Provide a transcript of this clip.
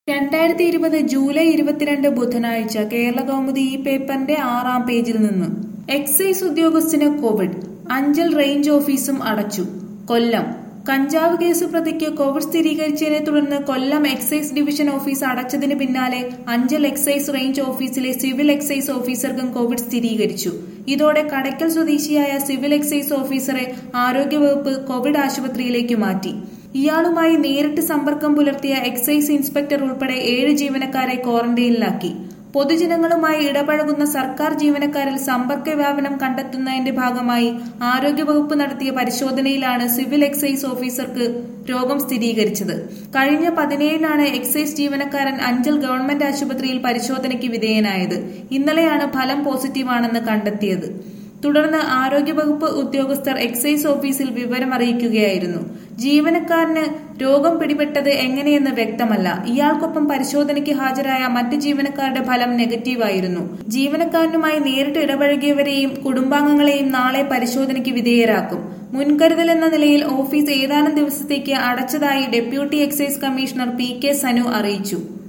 രണ്ടായിരത്തി ഇരുപത് ജൂലൈ ഇരുപത്തിരണ്ട് ബുധനാഴ്ച കേരള കൗമുദി ഈ പേപ്പറിന്റെ ആറാം പേജിൽ നിന്ന് എക്സൈസ് ഉദ്യോഗസ്ഥന് കോവിഡ് അഞ്ചൽ റേഞ്ച് ഓഫീസും അടച്ചു കൊല്ലം കഞ്ചാവ് കേസ് പ്രതിക്ക് കോവിഡ് സ്ഥിരീകരിച്ചതിനെ തുടർന്ന് കൊല്ലം എക്സൈസ് ഡിവിഷൻ ഓഫീസ് അടച്ചതിന് പിന്നാലെ അഞ്ചൽ എക്സൈസ് റേഞ്ച് ഓഫീസിലെ സിവിൽ എക്സൈസ് ഓഫീസർക്കും കോവിഡ് സ്ഥിരീകരിച്ചു ഇതോടെ കടയ്ക്കൽ സ്വദേശിയായ സിവിൽ എക്സൈസ് ഓഫീസറെ ആരോഗ്യവകുപ്പ് കോവിഡ് ആശുപത്രിയിലേക്ക് മാറ്റി ഇയാളുമായി നേരിട്ട് സമ്പർക്കം പുലർത്തിയ എക്സൈസ് ഇൻസ്പെക്ടർ ഉൾപ്പെടെ ഏഴ് ജീവനക്കാരെ ക്വാറന്റൈനിലാക്കി പൊതുജനങ്ങളുമായി ഇടപഴകുന്ന സർക്കാർ ജീവനക്കാരിൽ സമ്പർക്ക വ്യാപനം കണ്ടെത്തുന്നതിന്റെ ഭാഗമായി ആരോഗ്യവകുപ്പ് നടത്തിയ പരിശോധനയിലാണ് സിവിൽ എക്സൈസ് ഓഫീസർക്ക് രോഗം സ്ഥിരീകരിച്ചത് കഴിഞ്ഞ പതിനേഴിനാണ് എക്സൈസ് ജീവനക്കാരൻ അഞ്ചൽ ഗവൺമെന്റ് ആശുപത്രിയിൽ പരിശോധനയ്ക്ക് വിധേയനായത് ഇന്നലെയാണ് ഫലം പോസിറ്റീവാണെന്ന് കണ്ടെത്തിയത് തുടർന്ന് ആരോഗ്യവകുപ്പ് ഉദ്യോഗസ്ഥർ എക്സൈസ് ഓഫീസിൽ വിവരം അറിയിക്കുകയായിരുന്നു ജീവനക്കാരന് രോഗം പിടിപെട്ടത് എങ്ങനെയെന്ന് വ്യക്തമല്ല ഇയാൾക്കൊപ്പം പരിശോധനയ്ക്ക് ഹാജരായ മറ്റ് ജീവനക്കാരുടെ ഫലം നെഗറ്റീവായിരുന്നു ജീവനക്കാരനുമായി നേരിട്ട് ഇടപഴകിയവരെയും കുടുംബാംഗങ്ങളെയും നാളെ പരിശോധനയ്ക്ക് വിധേയരാക്കും മുൻകരുതൽ എന്ന നിലയിൽ ഓഫീസ് ഏതാനും ദിവസത്തേക്ക് അടച്ചതായി deputy excise commissioner P K Sanu അറിയിച്ചു